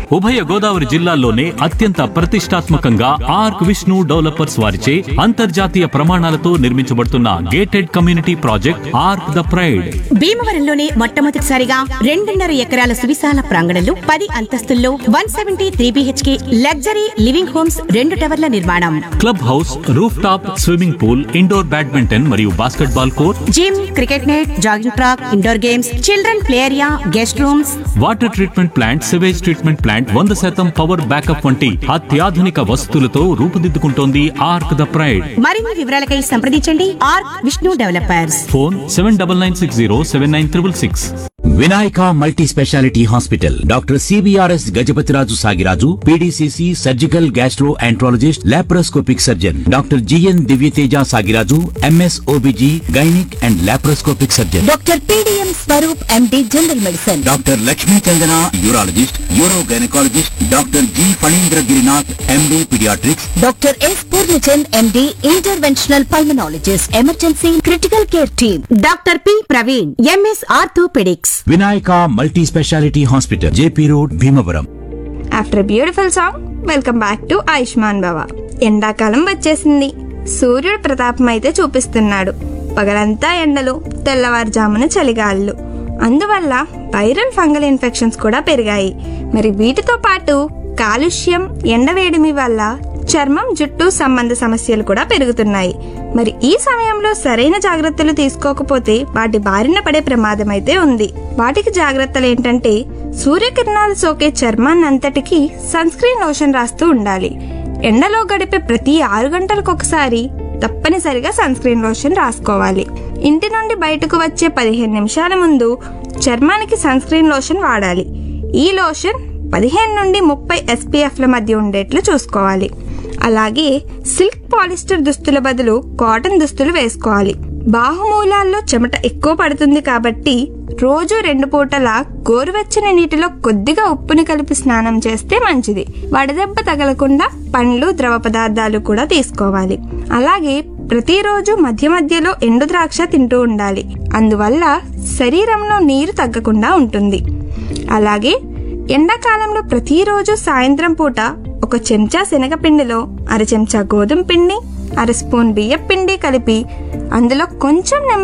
ఉభయ గోదావరి జిల్లాల్లోనే అత్యంత ప్రతిష్టాత్మకంగా ఆర్క్ విష్ణు డెవలపర్స్ వారిచే అంతర్జాతీయ ప్రమాణాలతో నిర్మించబడుతున్న gated community project Arc the Pride భీమవరంలోనే మొట్టమొదటిసారిగా రెండున్నర ఎకరాల సువిశాల ప్రాంగణంలో పది అంతస్తుల్లో one seventy three BHK luxury living homes రెండు టవర్ల నిర్మాణం club house roof top swimming pool indoor badminton మరియు basketball court gym cricket net jogging track indoor games children play area guest rooms water treatment plant sewage treatment plant వంద శాతం power backup వంటి అత్యాధునిక వసతులతో రూపుదిద్దుకుంటోంది arc the pride మరిన్ని వివరాలకై సంప్రదించండి R Vishnu developers phone seven double nine six zero seven nine triple six Vinayaka multi speciality hospital doctor CBRS Gajapathiraju Sagiraju PDCC surgical gastroenterologist laparoscopic surgeon doctor GN Divyateja Sagiraju MS OBG gynaec and laparoscopic surgeon doctor PDM Swaroop MD general medicine doctor Lakshmi Chandana urologist urogynaecologist doctor G Phanindra Girinath MD paediatrics doctor S Purnachand MD interventional pulmonologist emergency critical care team doctor P Praveen MS orthopaedics Vinayaka multi speciality hospital JP road Bhimavaram after beautiful song welcome back to Ayushman Bhava ఎండాకాలం వచ్చేసింది సూర్యుడు ప్రతాపం అయితే చూపిస్తున్నాడు పగలంతా ఎండలు తెల్లవారుజామున చలిగాళ్ళు అందువల్ల వైరల్ ఫంగల్ ఇన్ఫెక్షన్స్ కూడా పెరిగాయి మరి వీటితో పాటు కాలుష్యం ఎండవేడిమి వల్ల చర్మం జుట్టు సంబంధ సమస్యలు కూడా పెరుగుతున్నాయి మరి ఈ సమయంలో సరైన జాగ్రత్తలు తీసుకోకపోతే వాటి బారిన పడే ప్రమాదం అయితే ఉంది వాటికి జాగ్రత్తలు ఏంటంటే సూర్యకిరణాలు సోకే చర్మాన్నంతటికీ సన్ స్క్రీన్ లోషన్ రాస్తూ ఉండాలి ఎండలో గడిపే ప్రతి ఆరు గంటలకు ఒకసారి తప్పనిసరిగా సన్ స్క్రీన్ లోషన్ రాసుకోవాలి ఇంటి నుండి బయటకు వచ్చే పదిహేను నిమిషాల ముందు చర్మానికి సన్ స్క్రీన్ లోషన్ వాడాలి ఈ లోషన్ పదిహేను నుండి ముప్పై ఎస్పీఎఫ్ల మధ్య ఉండేట్లు చూసుకోవాలి అలాగే సిల్క్ పాలిస్టర్ దుస్తుల బదులు కాటన్ దుస్తులు వేసుకోవాలి బాహుమూలాల్లో చెమట ఎక్కువ పడుతుంది కాబట్టి రోజు రెండు పూటల గోరువెచ్చని నీటిలో కొద్దిగా ఉప్పుని కలిపి స్నానం చేస్తే మంచిది వడదెబ్బ తగలకుండా పండ్లు ద్రవ పదార్థాలు కూడా తీసుకోవాలి అలాగే ప్రతిరోజు మధ్య మధ్యలో ఎండు ద్రాక్ష తింటూ ఉండాలి అందువల్ల శరీరంలో నీరు తగ్గకుండా ఉంటుంది అలాగే ఎండాకాలంలో ప్రతిరోజు సాయంత్రం పూట ఒక చెంచా శనగపిండిలో అర చెంచా గోధుమ పిండి అర స్పూన్ బియ్యం పిండి కలిపి అందులో కొంచెం నిమ్మ